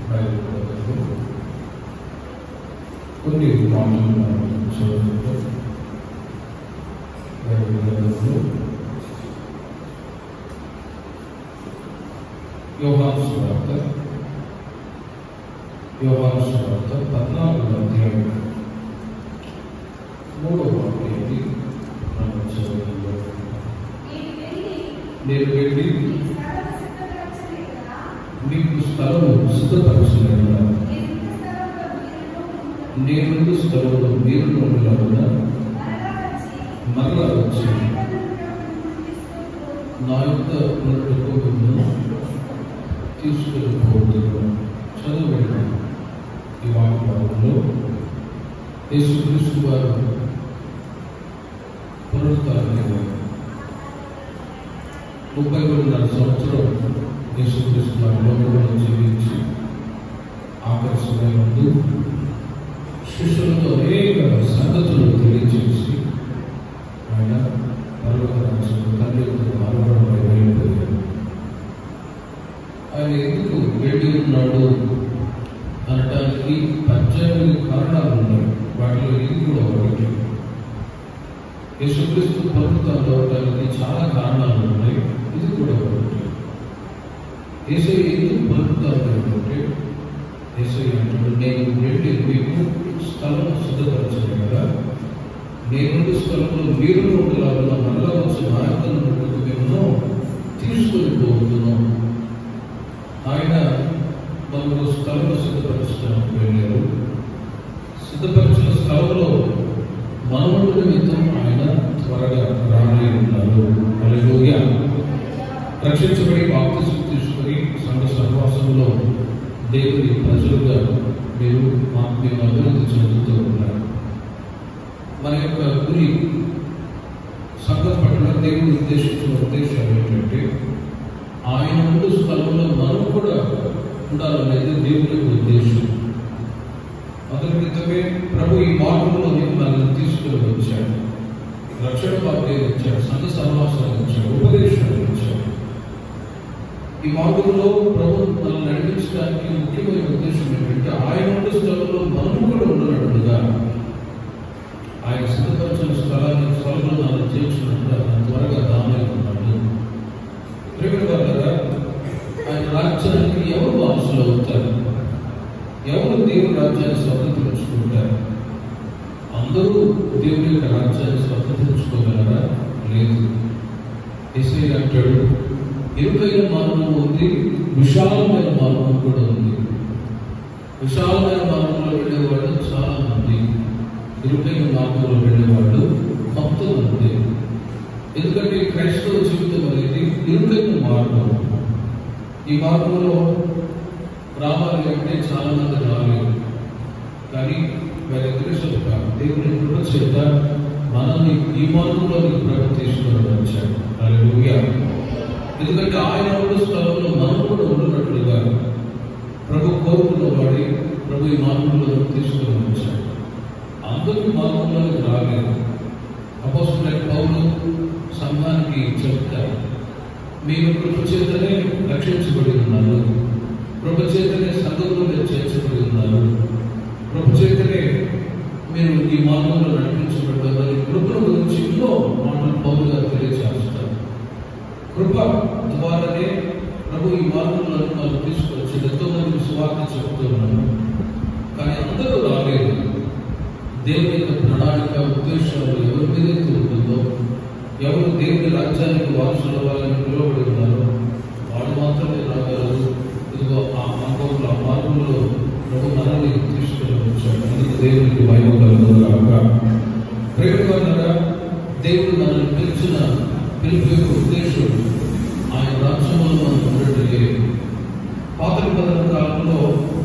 బయలుదేరదు కొన్ని మాటలు మనం చదువుకుంటే బయలుదేరదు యోహాను సువార్త యోహాను సువార్త పద్నాలుగు అధ్యాయం మూడవ వాక్యాన్ని మనం చదువుకుందాం నేను వెళ్ళి మీకు స్థలము సిద్ధపరచలేదా నేను స్థలంలో మీరు ఉండలాగా మరలా వచ్చి నా యొక్క ఉన్నట్టుకు మిమ్మల్ని తీసుకెళ్ళిపోతున్నాను చదవండి ఈ వాక్యంలో యేసుక్రీస్తు వారు పునరుద్ధారణ ముప్పై రెండున్నర సంవత్సరం యేసుక్రీస్తు వారి లోకంలో జీవించి ఆఖరి సమయంలో శిష్యులతో అనేక సంగతులు తెలియజేసి ఆయన పర్వత రాజ్యంలో తండ్రి యొక్క మార్గంలో వెళ్ళిపోయారు ఆయన ఎందుకు వెళ్ళి ఉన్నాడు అనటానికి పద్దెనిమిది కారణాలు ఉన్నాయి వాటిలో ఇది కూడా ఒకటి యేసుక్రీస్తు పర్వతాలు అవడానికి చాలా కారణాలు ఉన్నాయి ఇది కూడా ఒకటి ఏసై ఎందుకు పలుకుతారు అంటే ఏసై అంటాడు నేను వెళ్ళి మీకు స్థలం సిద్ధపరచను కదా నేను స్థలంలో మీరు ఉండలాగా మళ్ళా వచ్చి నా యొక్క నుండి మేము తీసుకొని పోతున్నాం ఆయన మనకు స్థలం సిద్ధపరచడానికి వెళ్ళారు సిద్ధపరిచిన స్థలంలో మనవుడి నిమిత్తం ఆయన త్వరగా రాని ఉన్నారు హల్లెలూయా రక్షించబడి బాప్తిసం తీసుకొని సంఘ సహవాసంలో దేవుని ప్రజలుగా మీరు మాకు మేము అభివృద్ధి చెందుతూ ఉన్నారు మన యొక్క గురి సంఘం పట్ల దేవుడు ఉద్దేశించిన ఉద్దేశం ఏంటంటే ఆయన ముందు స్థలంలో మనం కూడా ఉండాలనేది దేవుని యొక్క ఉద్దేశం అతని క్రితమే ప్రభు ఈ మార్గంలోని మనల్ని తీసుకుని వచ్చాడు రక్షణ బాధ్యత ఇచ్చాడు సంఘ సహవాసాలు ఇచ్చాడు ఉపదేశాలు ఇచ్చాడు ఈ మార్గంలో ప్రభు మనల్ని నడిపించడానికి ముఖ్యమైన ఉద్దేశం ఏంటంటే ఆయన ఉన్న స్థలంలో మనం కూడా ఉండనట్టుగా ఆయన సిద్ధపరిచిన స్థలాన్ని స్థలంలో మనం చేర్చున్నట్టు ఆయన త్వరగా దానైతున్నాడు ప్రేమ ద్వారా ఆయన రాజ్యానికి ఎవరు వారసులు అవుతారు ఎవరు దేవుని రాజ్యాన్ని స్వతంత్రించుకుంటారు అందరూ దేవుని యొక్క రాజ్యాన్ని స్వతంత్రించుకోగలరా లేదు ఎస్ఐ అంటాడు ఇరుకైన మార్గం ఉంది విశాలమైన మార్గం కూడా ఉంది విశాలమైన మార్గంలో వెళ్ళేవాళ్ళు చాలా మంది ఇరుకైన మార్గంలో వెళ్ళేవాళ్ళు కొంత మంది ఎందుకంటే క్రైస్తవ జీవితం అనేది ఇరుకైన మార్గం ఈ మార్గంలో రావాలి అంటే చాలా మంది రాలేదు కానీ వారి తెలుసు దేవుని కృప చేత మనల్ని ఈ మార్గంలోకి ప్రభు తీసుకొని వచ్చాడు హల్లెలూయా ఎందుకంటే ఆయన ఉన్న స్థలంలో మనం కూడా ఉన్నట్లుగా ప్రభు కోరుకున్న వాడి ప్రభు ఈ మార్గంలో తీసుకొని వచ్చాడు అందరూ మార్గంలోకి రాలేదు అపోస్తులైన పౌలు సంఘానికి చెప్తారు మీరు కృప చేతనే రక్షించబడి ఉన్నారు కృప చేతనే సంఘంలో మీరు చేర్చబడి ఉన్నారు కృప చేతనే మీరు ఈ మార్గంలో నడిపించబడ్డారు కృప గురించి ఎన్నో మాటలు పౌరు గారు తెలియజేస్తారు కృప ద్వారానే ప్రభు ఈ మార్గంలో మనం తీసుకొచ్చి ఎంతో మందికి స్వార్థ చెబుతున్నాను కానీ అందరూ రాలేదు దేవుని యొక్క ప్రణాళిక ఉద్దేశాలు ఎవరి మీదైతే ఉంటుందో ఎవరు దేవుని రాజ్యానికి వారసుల వాళ్ళని పిలువబడి ఉన్నారో వాళ్ళు మాత్రమే రాగలరు ఇదిగో ఆ మార్గంలో ఆ మార్గంలో ప్రభు మనల్ని తీసుకొని వచ్చాడు అందుకు దేవునికి మహిమ కలుగునుగాక ప్రేమగా దేవుడు మనల్ని పిలిచిన పిలుపు యొక్క ఉద్దేశం ఆయన రాజ్యంలో మనం ఉన్నట్టు పాత నిబంధన కాలంలో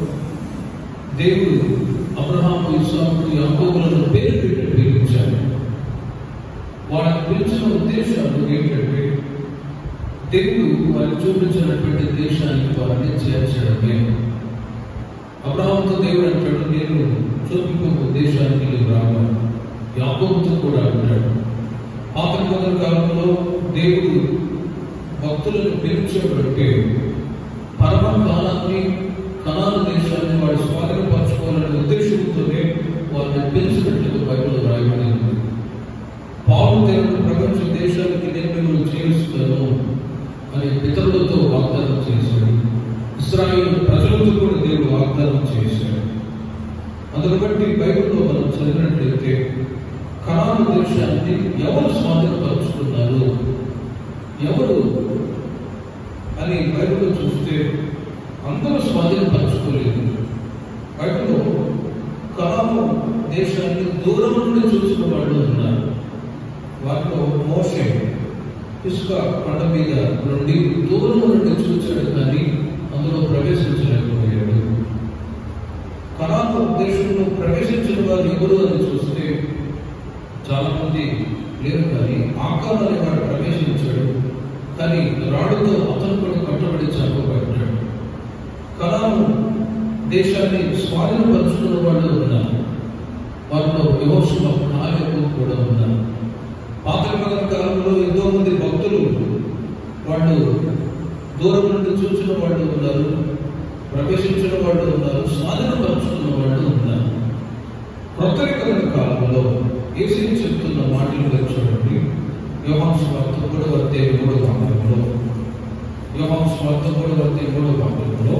దేవుడు అబ్రహాము ఇస్సాకు యాకోబులను పేరు పెట్టి పిలిపించాడు వాళ్ళని పిలిచిన ఉద్దేశాలు ఏంటంటే దేవుడు వారు చూపించినటువంటి దేశానికి వారిని చేర్చడమే అబ్రహాంతో దేవుడు అంటాడు నేను చూపింపు దేశానికి నీవు రావాలి యాకోబుతో కూడా అంటాడు పాత నిబంధన కాలంలో దేవుడు భక్తులను పిలిచేబట్టే పరమ కాలాన్ని కనాను దేశాన్ని వాడు స్వాధీనపరచుకోవాలనే ఉద్దేశంతోనే వారిని పెంచినట్లుగా బైబిల్ రాయబడింది పాలు తెరను ప్రపంచ దేశాలకి నేను మిమ్మల్ని చేరుస్తాను అని పితరులతో వాగ్దానం చేశాడు ఇస్రాయిల్ ప్రజలతో కూడా దేవుడు వాగ్దానం చేశాడు అందును బట్టి బైబిల్లో మనం చదివినట్లయితే కణాను దేశాన్ని ఎవరు స్వాధీనపరుచుకున్నారు ఎవరు అని బైబిల్లో చూస్తే అందరూ స్వాధీనపరచుకోలేదు బైబిల్లో కణాను దేశాన్ని దూరం నుండి చూసిన వాళ్ళు ఉన్నారు వారిలో మోషే ఇసుక కొండ మీద నుండి దూరం నుండి చూచాడు కానీ అందులో ప్రవేశించలేకపోయాడు కణాను దేశంలో ప్రవేశించిన వారు ఎవరు అని చూస్తే చాలా మంది లేరు కానీ ఆకారం అనే వాడు ప్రవేశించాడు కానీ రాడుతో అతను కూడా కట్టబడి చంపబడ్డాడు కణాను దేశాన్ని స్వాధీనపరుచుకున్న వాళ్ళు ఉన్నారు వారిలో యోషువ కార్యము కూడా ఉన్నారు పాత నిబంధన కాలంలో ఎంతో మంది భక్తులు వాళ్ళు దూరం నుండి చూసిన వాళ్ళు ఉన్నారు ప్రవేశించిన వాళ్ళు ఉన్నారు స్వాధీనపరుచుకున్న వాళ్ళు ఉన్నారు కొత్త నిబంధన కాలంలో ఏసీ చెప్తున్న మాటలు మీరు చూడండి యోహాన్ స్వార్థ కూడా వర్తే మూడో భాగంలో యోహాన్ స్వార్థ కూడా వర్తే మూడో భాగంలో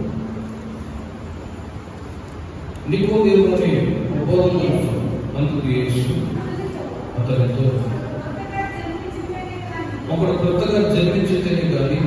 నికోదేవు అనే బోధన అందుకు యేసు అతనితో ఒకడు కొత్తగా జన్మించితేనే కానీ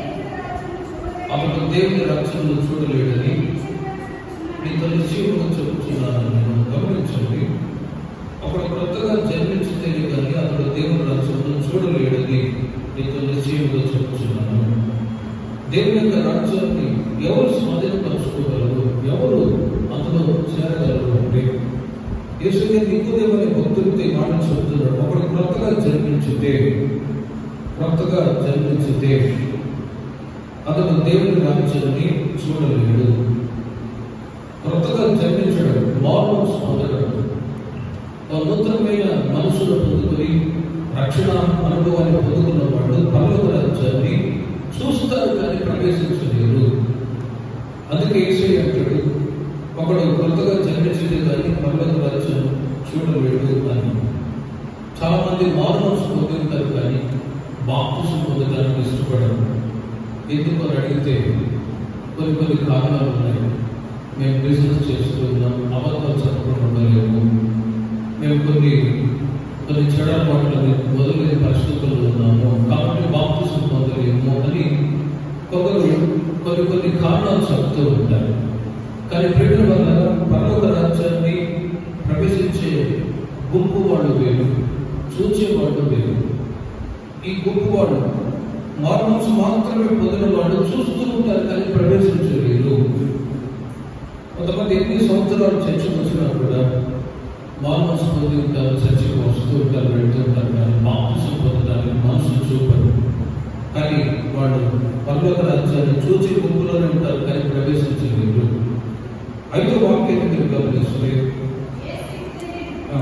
అతడు దేవుని రక్షణను చూడలేడని నీతో నిశ్చయంగా చెబుతున్నాను నేను గమనించండి ఒకడు కొత్తగా జన్మించితేనే కానీ అతడు దేవుని రక్షణను చూడలేడని నీతో నిశ్చయంగా చెబుతున్నాను దేవుని యొక్క రాజ్యాన్ని ఎవరు స్వాధీనపరచుకోగలరు ఎవరు అందులో చేరగలరు అంటే యేసుగా నికోదేమని భక్తులతో ఈ మాట చెబుతున్నాడు ఒకడు క్రొత్తగా జన్మించితే క్రొత్తగా జన్మించితే అతను దేవుని రాజ్యాన్ని చూడలేడు క్రొత్తగా జన్మించడం మార్మల్స్ పొందడం ఒక నూతనమైన మనసును పొందుకొని రక్షణ అనుభవాన్ని పొందుకున్న వాళ్ళు పర్లోక రాజ్యాన్ని చూస్తారు కానీ ప్రవేశించలేరు అందుకే ఏసై అంటాడు ఒకడు కొత్తగా జన్మించింది కానీ పర్లోక రాజ్యం చూడలేడు అని చాలా మంది మార్మల్స్ పొందుతారు కానీ బాప్తిసం పొందడానికి ఇష్టపడరు ఎందుకు అని అడిగితే కొన్ని కొన్ని కారణాలు ఉన్నాయి మేము బిజినెస్ చేస్తూ ఉన్నాం అబద్ధాలు చెప్పకుండా ఉండలేము మేము కొన్ని కొన్ని చెడ మాటలని మొదలైన పరిస్థితుల్లో ఉన్నాము కాబట్టి బాప్తిసం పొందలేము అని కొందరు కొన్ని కొన్ని కారణాలు చెప్తూ ఉంటారు కానీ ప్రేమ వల్ల పర్వత రాజ్యాన్ని ప్రవేశించే గుంపు వాళ్ళు వేరు చూచే వాళ్ళు వేరు ఈ గుంపు వాళ్ళు మార్మల్స్ మాత్రమే పొందిన వాళ్ళు చూస్తూ ఉంటారు కానీ ప్రవేశించలేరు కొంతమంది ఎన్ని సంవత్సరాలు చర్చకు వచ్చినా కూడా మార్మల్స్ పొంది ఉంటారు చర్చకు వస్తూ ఉంటారు వెళ్తూ ఉంటారు కానీ బాప్తిసం పొందడానికి మనసు చూపరు కానీ వాళ్ళు పర్వత రాజ్యాన్ని చూచి గుంపులోనే ఉంటారు కానీ ప్రవేశించలేరు ఐదో వాక్యాన్ని మీరు గమనిస్తే ఆ,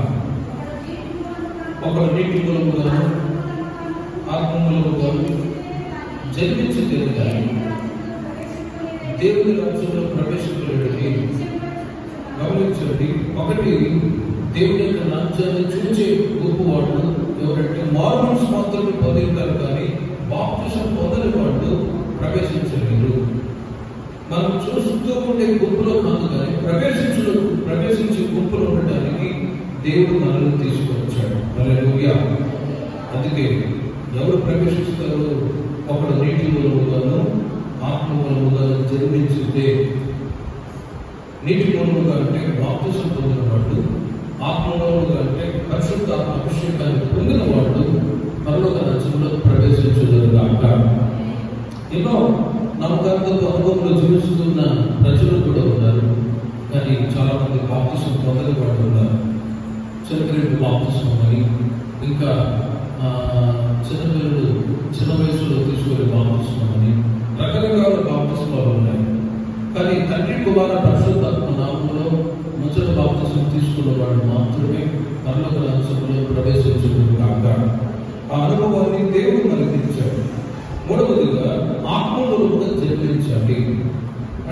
ఒకడు నీటి మూలముగాను ఆత్మ మూలముగాను జన్మించింది కానీ దేవుని రాజ్యంలో ప్రవేశించలేడని గమనించండి ఒకటి దేవుని యొక్క రాజ్యాన్ని చూచే గొప్ప వాళ్ళు ఎవరంటే మార్మల్స్ మాత్రమే పొందుతారు కానీ బాప్తిసం పొందని వాళ్ళు ప్రవేశించలేరు మనం చూస్తూ ఉండే గుంపులో కాదు కానీ ప్రవేశించు ప్రవేశించే గుంపులో ఉండడానికి దేవుడు మనల్ని తీసుకొచ్చాడు హల్లెలూయా అందుకే ఎవరు ప్రవేశిస్తారు ఒకడు నీటి మూలముగాను ఆత్మ మూలముగాను జన్మించితే నీటి మూలముగా అంటే బాప్తిసం పొందిన వాడు ఆత్మ మూలముగా అంటే పరిశుద్ధ అభిషేకాన్ని పొందిన వాడు పరలోక రాజ్యంలో ప్రవేశించగలగాక ఎన్నో నమ్మకార్థపు అనుభవంలో జీవిస్తున్న ప్రజలు కూడా ఉన్నారు కానీ చాలా మంది బాప్తిసం పొందని వాళ్ళు ఉన్నారు చిన్నపిల్లలు బాప్తిసం అని ఇంకా ఆ, చిన్నపిల్లలు చిన్న వయసులో తీసుకునే బాప్తిసం అని రకరకాల బాప్తిస్మాలు ఉన్నాయి కానీ తండ్రి కుమార పరిశుద్ధాత్మ నామంలో ముచ్చట బాప్తిసం తీసుకున్న వాడు మాత్రమే పర్లోక రాజ్యంలో ప్రవేశించడం కాక ఆ అనుభవాన్ని దేవుడు మనకి ఇచ్చాడు మూడవదిగా ఆత్మలో కూడా జన్మించాలి అంటే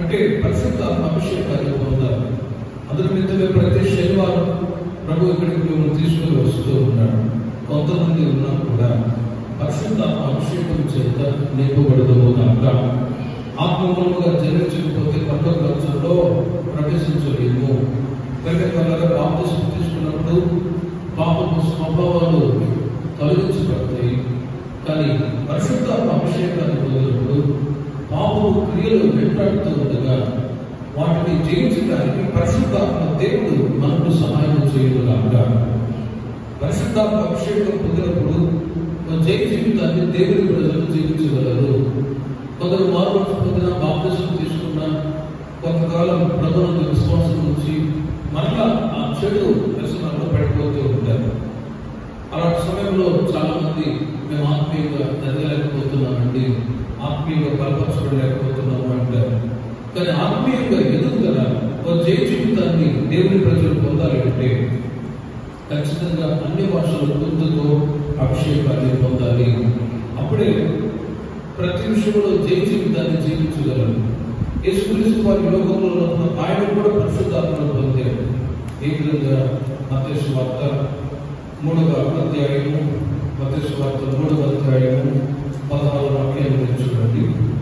అంటే పరిశుద్ధ అభిషేకాన్ని పొందాలి అందుకు నిమిత్తమే ప్రతి శనివారం ప్రభు ఇక్కడికి మిమ్మల్ని తీసుకుని వస్తూ ఉన్నాడు కొంతమంది ఉన్నా కూడా పరిశుద్ధ అభిషేకం చేత నింపబడదు కనుక ఆత్మూలముగా జన్మించకపోతే పండుగ రాజ్యంలో ప్రవేశించలేము కనుక త్వరగా బాప్తిసం తీసుకున్నప్పుడు పాపపు స్వభావాలు తొలగించబడతాయి కానీ పరిశుద్ధ అభిషేకాన్ని పొందినప్పుడు పాపపు క్రియలు వెంటాడుతూ ఉండగా వాటిని జయించడానికి పరిశుద్ధాత్మ దేవుడు మనకు సహాయం చేయగలగా పరిశుద్ధాత్మ అభిషేకం పొందినప్పుడు మన జయ జీవితాన్ని దేవుని ప్రజలు జీవించగలరు కొందరు మార్పు పొందిన బాప్తిసం తీసుకున్న కొంతకాలం ప్రభుత్వ విశ్వాసం నుంచి మరలా ఆ చెడు వ్యసనాల్లో పడిపోతూ ఉంటారు అలాంటి సమయంలో చాలా మంది మేము ఆత్మీయంగా ఎదగలేకపోతున్నామండి ఆత్మీయంగా బలపరచబడలేకపోతున్నాము అంటారు కానీ ఆత్మీయంగా ఎదుగుదల ఒక జయ జీవితాన్ని దేవుని ప్రజలు పొందాలి అంటే ఖచ్చితంగా అన్ని భాషలు పొందుతో అభిషేకాన్ని పొందాలి అప్పుడే ప్రతి విషయంలో జయ జీవితాన్ని జీవించగలరు యేసుక్రీస్తు వారి లోకంలో ఉన్న ఆయన కూడా పరిశుద్ధాత్మను పొందారు ఏ విధంగా మతేసు వార్త మూడవ అధ్యాయము మతేసు వార్త మూడవ అధ్యాయము పదహారు వాక్యాలు మీరు చూడండి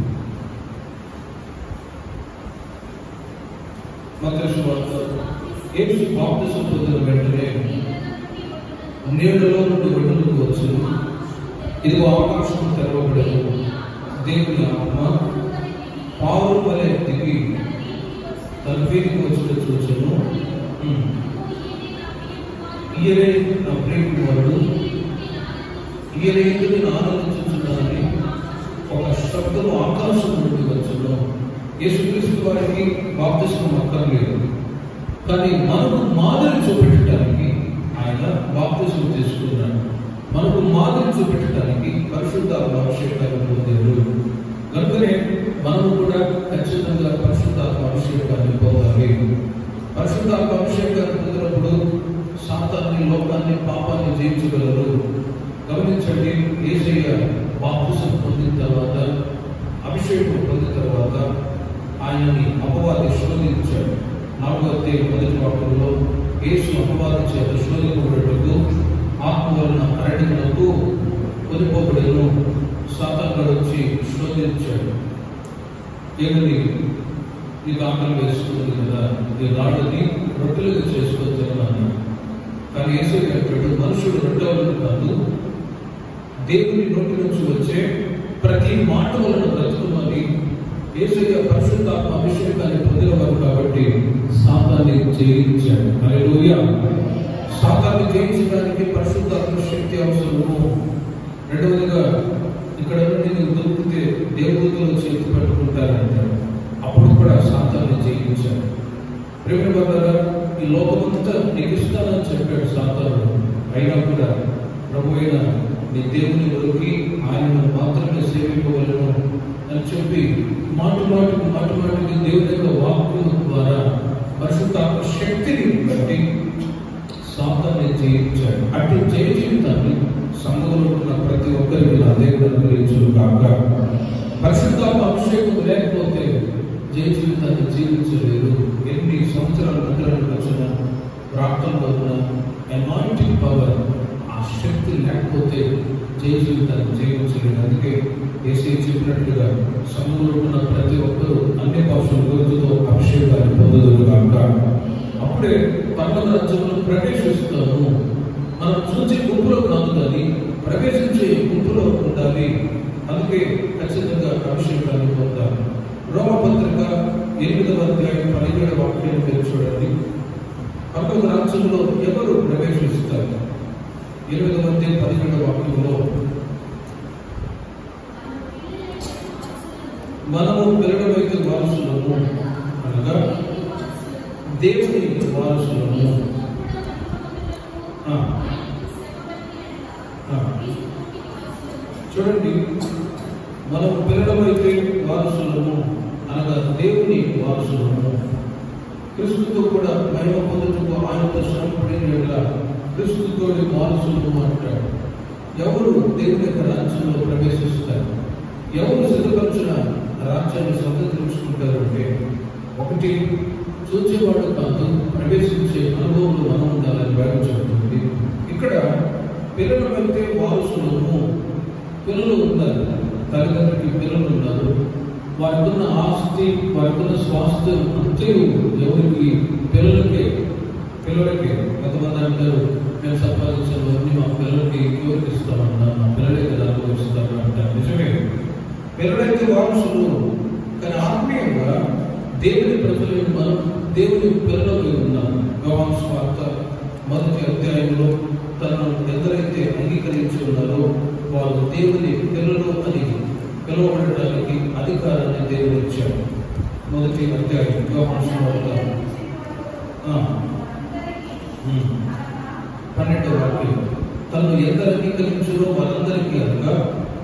మతేసు వార్త యేసు బాప్తిసం పొందిన వెంటనే నీళ్ళలో నుండి ఒడ్డుకు వచ్చును ఇదిగో ఆకాశం తెరవబడదు దేవుని ఆత్మ పావులు వలె దిగి తన వీధికి వచ్చిన చూచను ఈయనే నా ప్రేమివాడు ఈయన ఎందుకు నేను ఆనందించుతున్నానని ఒక శబ్దం ఆకాశం నుండి వచ్చును యేసుక్రీస్తు వారికి బాప్తిసం అక్కర్లేదు కానీ మనకు మాదిరి చూపెట్టడానికి ఆయన బాప్తిసం తీసుకున్నాడు మనకు మాదిరి చూపెట్టడానికి పరిశుద్ధ అభిషేకాన్ని పొందారు కనుకనే మనము కూడా ఖచ్చితంగా పరిశుద్ధాత్మ అభిషేకాన్ని పొందాలి పరిశుద్ధాత్మ అభిషేకాన్ని పొందినప్పుడు సాతాన్ని లోకాన్ని పాపాన్ని జయించగలరు గమనించండి ఏసయ్య బాప్తిసం పొందిన తర్వాత అభిషేకం పొందిన తర్వాత ఆయనని అపవాది శోధించాడు నాలుగో అధ్యాయం మొదటి వాక్యంలో యేసు అపవాది చేత శోధింపబడటకు ఆత్మ వలన అరణ్యమునకు కొనిపోబడను సాతానుడు వచ్చి శోధించాడు ఏమని ఈ ఆకలి వేసుకున్నది కదా ఈ రాళ్ళని రొట్టెలుగా చేసుకొని తినమన్నాడు కానీ ఏసై అంటాడు మనుషుడు రొట్టెలను కాదు దేవుని నోటి నుంచి వచ్చే ప్రతి మాట వలన బ్రతుకుమని ఏసయ్య పరిశుద్ధాత్మ అభిషేకాన్ని పొందినవారు కాబట్టి సాతాన్ని జయించాడు హల్లెలూయా సాతాన్ని జయించడానికి పరిశుద్ధాత్మ శక్తి అవసరము రెండవదిగా ఇక్కడ నుండి నీకు దొరికితే దేవదూతలు చేతి పట్టుకుంటారంటారు అప్పుడు కూడా సాతాన్ని జయించాడు ప్రేమ వల్ల ఈ లోకమంతా నీకు ఇస్తానని చెప్పాడు సాతాను అయినా కూడా ప్రభు అయిన నీ దేవుని వరకు ఆయనను మాత్రమే సేవింపవలను అని చెప్పి మాట మాటకు మాట మాటకి దేవుని యొక్క వాక్కు ద్వారా పరిశుద్ధాత్మ శక్తిని బట్టి సాతాన్ని జయించాడు అటు జయ జీవితాన్ని సంఘంలో ఉన్న ప్రతి ఒక్కరికి నా దేవుడు అనుగ్రహించును కాక పరిశుద్ధాత్మ అభిషేకం లేకపోతే జయ జీవితాన్ని జీవించలేరు ఎన్ని సంవత్సరాల నిద్రలకు వచ్చిన ప్రార్థనలో ఉన్న అనాయింటింగ్ పవర్ ఆ శక్తి లేకపోతే జయ జీవితాన్ని జీవించలేరు అందుకే ఏసీ చెప్పినట్లుగా సంఘంలో ఉన్న ప్రతి ఒక్కరూ అన్ని భాషల గుర్తుతో అభిషేకాన్ని పొందదు కాక అప్పుడే పర్వత రాజ్యంలో ప్రవేశిస్తాము మనం చూసే గుంపులో కాదు కానీ ప్రవేశించే గుంపులో ఉండాలి అందుకే ఖచ్చితంగా అభిషేకాన్ని పొందాలి రోమపత్రిక ఎనిమిదవ అధ్యాయం పదిహేడవ వాక్యం మీరు చూడండి పర్వత రాజ్యంలో ఎవరు ప్రవేశిస్తారు ఎనిమిదవ అధ్యాయం పదిహేడవ వాక్యంలో మనము పిల్లడమైతే వారసులము అనగా దేవుని వారసులము ఆ. ఆ. చూడండి మనం పిల్లడమైతే వారసులము అనగా దేవుని వారసులము క్రీస్తుతో కూడా మహిమ పొందుటకు ఆయనతో శ్రమపడిన క్రీస్తుతో వారసులము అంటాడు ఎవరు దేవుని యొక్క రాజ్యంలో ప్రవేశిస్తారు ఎవరు సిద్ధపరిచిన రాజ్యాన్ని స్వతంత్రించుకుంటారు అంటే ఒకటి చూచేవాడు కాదు ప్రవేశించే అనుభవంలో మనం ఉండాలని బయట చెబుతుంది ఇక్కడ పిల్లలు వెళ్తే వారసులము పిల్లలు ఉన్నారు తల్లిదండ్రులకి పిల్లలు ఉన్నారు వారికి ఉన్న ఆస్తి వారికి ఉన్న స్వాస్థ్యం అంతే ఎవరికి పిల్లలకి పిల్లలకి కొంతమంది అంటారు మేము సంపాదించినవన్నీ మా పిల్లలకి ఎవరికి ఇస్తామన్నా మా పిల్లలే కదా అనుభవిస్తారు అంటారు నిజమే పిల్లలైతే వారసులు కానీ ఆత్మీయంగా దేవుని ప్రజలు మనం దేవుని పిల్లలపై ఉన్నాం యోహాను స్వార్థ మొదటి అధ్యాయంలో తనను ఎందరైతే అంగీకరించి ఉన్నారో వారు దేవుని పిల్లలు అని పిలువబడటానికి అధికారాన్ని దేవుడు ఇచ్చాడు మొదటి అధ్యాయం యోహాను స్వార్థ ఆ, ఉమ్, పన్నెండవ వాక్యం తను ఎందరు అంగీకరించారో వారందరికీ అనగా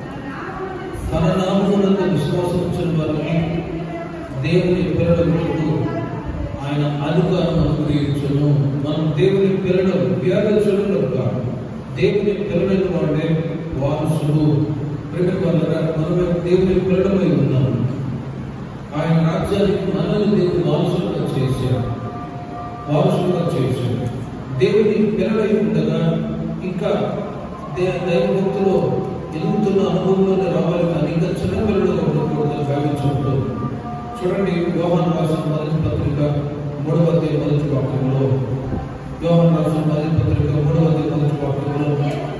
తన నామమునందు విశ్వాసం ఉంచిన వారికి దేవుని పిల్లలకు ఆయన అధికారం అనుగ్రహించను మనం దేవుని పిల్లలు వ్యాధులు కాదు దేవుని పిల్లలైన వాళ్ళే వారసులు ప్రేమ వాళ్ళ మనమే దేవుని పిల్లలమై ఉన్నాము ఆయన రాజ్యానికి మనల్ని దేవుని వారసులుగా చేశారు వారసులుగా చేశారు దేవుని పిల్లలై ఉండగా ఇంకా దే- దైవభక్తిలో ఎదుగుతున్న అనుభవంలోనే రావాలి కానీ ఇంకా చిన్న పిల్లలుగా ఉండకూడదని భావించుకుంటూ చూడండి యోహాన్ రాసిన మొదటి పత్రిక మూడవ అధ్యాయం మొదటి వాక్యంలో యోహాన్ రాసిన మొదటి పత్రిక మూడవ అధ్యాయం మొదటి వాక్యంలో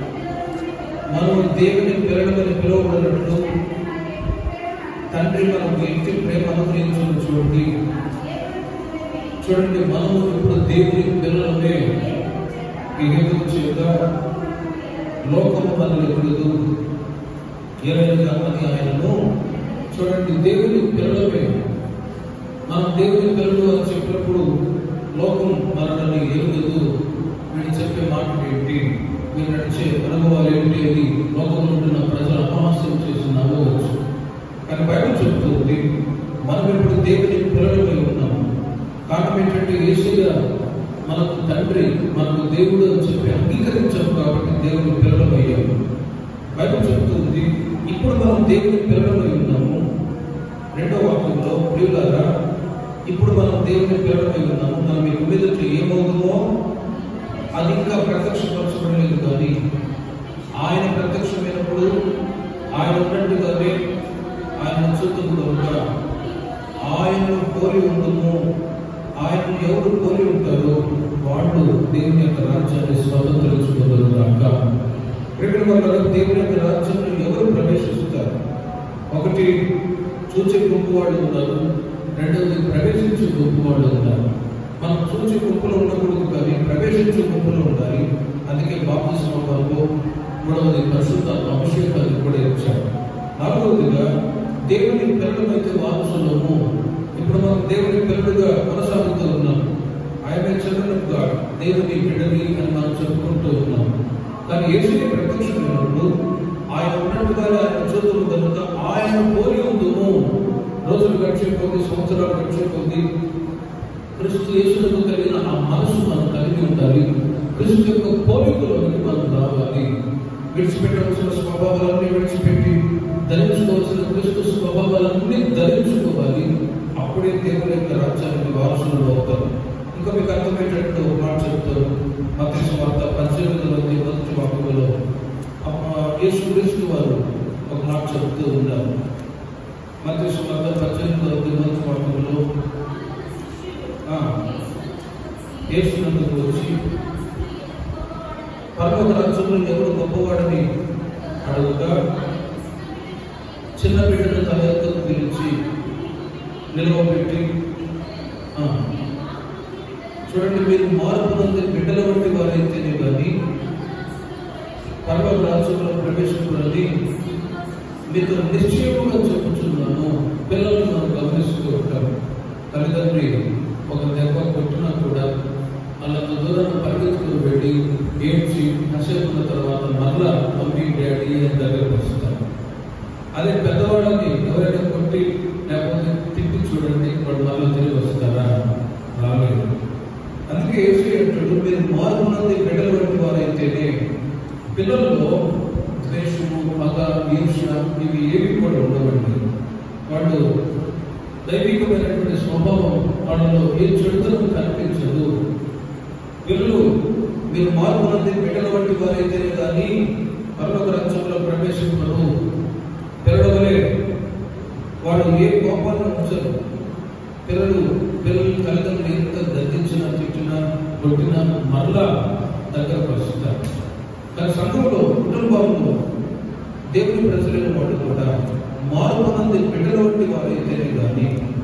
మనం దేవుని పిల్లలని పిలువబడినట్లు తండ్రి మనకు ఇంటి ప్రేమ అనుగ్రహించడం చూడండి చూడండి మనము ఇప్పుడు దేవుని పిల్లలమే ఈ హేతు చేత లోకము మనల్ని ఎదుగుదు ఏలైనా అని ఆయనను చూడండి దేవుని పిల్లలమే మనం దేవుని పిల్లలు అని చెప్పినప్పుడు లోకం మనల్ని ఎరుగదు వీడు చెప్పే మాటలు ఏంటి వీరు నడిచే అనుభవాలు ఏంటి అని లోకంలో ఉంటున్న ప్రజలు అపహాస్యం చేసి నమ్మవచ్చు కానీ బైబిల్ చెబుతుంది మనం ఇప్పుడు దేవుని పిల్లలమై ఉన్నాము కారణం ఏంటంటే యేసుగా మనకు తండ్రి మనకు దేవుడు అని చెప్పి అంగీకరించాము కాబట్టి దేవుని పిల్లలమయ్యాము బైబిల్ చెబుతుంది ఇప్పుడు మనం దేవుని పిల్లలమై ఉన్నాము రెండో వాక్యంలో ప్రియులారా ఇప్పుడు మనం దేవుని పిల్లలమై ఉన్నాము మనం మీకు మీదట ఏమవుతుందో అది ఇంకా ప్రత్యక్షపరచబడలేదు కానీ ఆయన ప్రత్యక్షమైనప్పుడు ఆయన ఉన్నట్టుగానే ఆయన చూతులు కనుక ఆయనను కోరి ఉండుము ఆయనను ఎవరు కోరి ఉంటారో వాళ్ళు దేవుని యొక్క రాజ్యాన్ని స్వతంత్రించుకోగలరు కాక ఇక్కడ వల్ల దేవుని యొక్క రాజ్యంలో ఎవరు ప్రవేశిస్తారు ఒకటి చూచే గుంపు వాళ్ళు ఉన్నారు రెండవది ప్రవేశించే గుంపు వాళ్ళు ఉన్నారు మనం చూచే గుంపులో ఉండకూడదు కానీ ప్రవేశించే గుంపులో ఉండాలి అందుకే బాప్తిస్మ వరకు మూడవది పరిశుద్ధ అభిషేకాన్ని కూడా ఇచ్చారు నాలుగవదిగా దేవుని పిల్లలమైతే వారసులము ఇప్పుడు మనం దేవుని పిల్లలుగా కొనసాగుతూ ఉన్నాం ఆయన చదువుగా దేవుని బిడ్డని అని మనం చెప్పుకుంటూ ఉన్నాం కానీ యేసు ప్రత్యక్షమైనప్పుడు ఆయన ఉన్నట్టుగానే ఆయన చూతులు కనుక ఆయన పోలి ఉందుము రోజులు గడిచే కొద్ది సంవత్సరాలు గడిచే కొద్ది క్రీస్తు యేసులకు కలిగిన ఆ మనసు మనం కలిగి ఉండాలి క్రీస్తు యొక్క పోలికలోనికి మనం రావాలి విడిచిపెట్టవలసిన స్వభావాలన్నీ విడిచిపెట్టి ధరించుకోవాల్సిన క్రీస్తు స్వభావాలన్నీ ధరించుకోవాలి అప్పుడే దేవుని యొక్క రాజ్యానికి వారసులు అవుతారు ఇంకా మీకు అర్థమయ్యేటట్టు ఒక మాట చెప్తారు మత వార్త పద్దెనిమిది మంది మొదటి వాక్యంలో యేసు క్రీస్తు వారు ఒక మాట చెప్తూ ఉన్నారు మత వార్త పద్దెనిమిది మంది మొదటి వాక్యంలో ఆ, యేసు నందుకు వచ్చి పరలోక రాజ్యంలో ఎవరు గొప్పవాడని అడుగుగా చిన్న బిడ్డను తల ఎత్తుకు పిలిచి నిలవబెట్టి ఆ, చూడండి మీరు మార్పు పొందే బిడ్డల వంటి వారైతేనే కానీ పరలోక రాజ్యంలో ప్రవేశించుకున్నది మీతో నిశ్చయముగా చెప్పుచున్నాను పిల్లలు మనం గమనిస్తూ ఉంటారు తల్లిదండ్రి ఒక దెబ్బ కొట్టినా కూడా వాళ్ళంత దూరం పరిగెత్తుకుని వెళ్ళి ఏడ్చి నసేపున్న తర్వాత మరలా మమ్మీ డాడీ అని దగ్గరకు వస్తారు అదే పెద్దవాళ్ళని ఎవరైనా కొట్టి లేకపోతే తిట్టి చూడండి వాళ్ళు మళ్ళీ తిరిగి వస్తారా రాలేదు అందుకే ఏసీ అంటాడు మీరు మారుతున్నది బిడ్డల వంటి వారైతేనే పిల్లలలో ద్వేషము పగ ఈర్ష ఇవి ఏవి కూడా ఉండవండి వాళ్ళు దైవికమైన చెడుతనమైనటువంటి స్వభావం వాళ్ళలో ఏ చెడుతనం కనిపించదు పిల్లలు మీరు మార్పు నుండి బిడ్డల వంటి వారైతే కానీ పరలోక రాజ్యంలో ప్రవేశించరు పిల్లలవలే వాడు ఏ కోపాన్ని ఉంచరు పిల్లలు పిల్లలు తల్లిదండ్రులు ఎంత దండించినా తిట్టినా కొట్టినా మరలా దగ్గరకు వస్తారు కానీ సంఘంలో కుటుంబంలో దేవుని ప్రజలైన వాళ్ళు కూడా మార్పు నుండి బిడ్డల వంటి వారైతేనే కానీ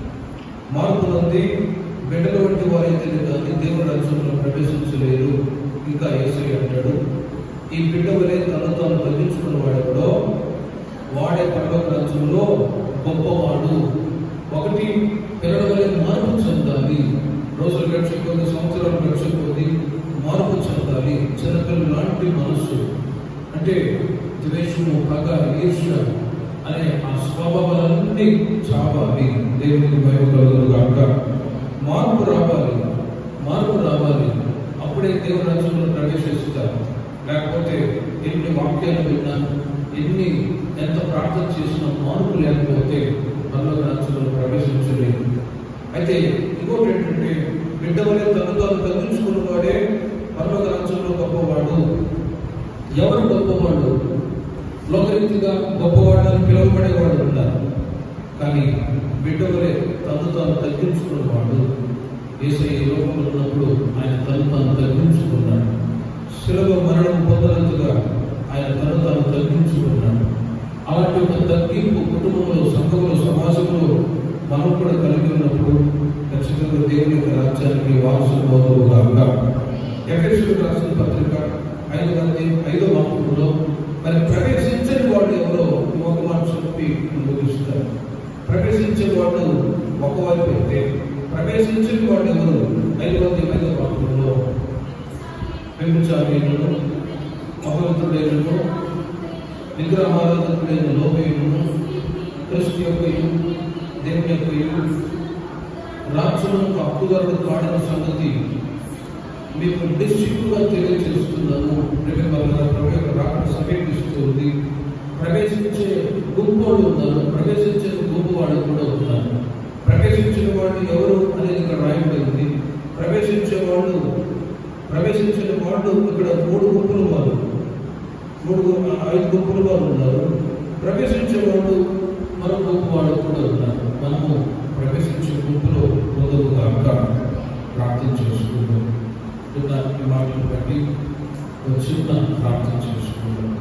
మార్పు నుండి బిడ్డల వంటి వారైతేనే కానీ దేవుని రాజ్యంలో ప్రవేశించలేరు ఇంకా ఏసై అంటాడు ఈ బిడ్డ వలె తను తాను తగ్గించుకున్న వాడెవడో వాడే పరలోక రాజ్యంలో గొప్పవాడు ఒకటి పిల్లల వలె మార్పు చెందాలి రోజులు గడిచిపోతే సంవత్సరాలు గడిచిపోతే మార్పు చెందాలి చిన్నపిల్లలు లాంటి మనస్సు అంటే ద్వేషము పగ ఈర్ష్య అనే ఆ స్వభావాలన్నీ చావాలి దేవునికి భయం కలుగును కాక మార్పు రావాలి మార్పు రావాలి అప్పుడే దేవుని రాజ్యంలో ప్రవేశిస్తారు లేకపోతే ఎన్ని వాక్యాలు విన్నా ఎన్ని ఎంత ప్రార్థన చేసినా మార్పు లేకపోతే పరలోక రాజ్యంలో ప్రవేశించలేదు అయితే ఇంకోటి ఏంటంటే బిడ్డ వలె తను తాను తగ్గించుకున్న వాడే పరలోక రాజ్యంలో గొప్పవాడు ఎవరు గొప్పవాడు లోకరీతిగా గొప్పవాడు అని పిలువబడేవాడు ఉన్నారు కానీ బిడ్డ వలె తను తాను తగ్గించుకున్నవాడు ఏసై ఈ లోకంలో ఉన్నప్పుడు ఆయన తను తాను తగ్గించుకున్నాడు శిలవ మరణం పొందనంతగా ఆయన తను తాను తగ్గించుకున్నాడు అలాంటి ఒక తగ్గింపు కుటుంబంలో సంఘంలో సమాజంలో మనం కూడా కలిగి ఉన్నప్పుడు ఖచ్చితంగా దేవుని యొక్క రాజ్యానికి వారసులు అవుతారు కాక ఎఫెసులకు రాసిన పత్రిక ఐదు మంది ఐదో మాటలో మరి ప్రవేశించని వాడు ఎవరో ఒక మాట చెప్పి ముగిస్తారు ప్రవేశించే వాడు ఒకవైపు అయితే ప్రవేశించని వాడు ఎవరు ఐదు మంది ఐదో మాటలో వ్యభిచారీలను అపవిత్రుడైనను విగ్రహారాధకుడైన లోపయును క్రిస్తు యొక్కయు దేవుని యొక్కయు రాజ్యములకు హక్కుదారుడు కాడని సంగతి మీకు నిశ్చితంగా తెలియజేస్తున్నాను ప్రేమగా ప్రభు యొక్క రాకడ సమీపిస్తుంది ప్రవేశించే గుంపోడు ఉన్నారు ప్రవేశించే గుంపు వాడు కూడా ఉన్నారు ప్రవేశించిన వాడు ఎవరు అనేది ఇక్కడ రాయబడింది ప్రవేశించే వాళ్ళు ప్రవేశించిన వాళ్ళు ఇక్కడ మూడు గుంపుల వారు మూడు గు- ఐదు గుంపుల వారు ఉన్నారు ప్రవేశించే వాళ్ళు మరో గుంపు వాళ్ళు కూడా ఉన్నారు మనము ప్రవేశించే గుంపులో పొందవు కాక ప్రార్థన చేసుకుందాం విన్న ఈ మాటలు బట్టి ఒక చిన్న ప్రార్థన చేసుకుందాం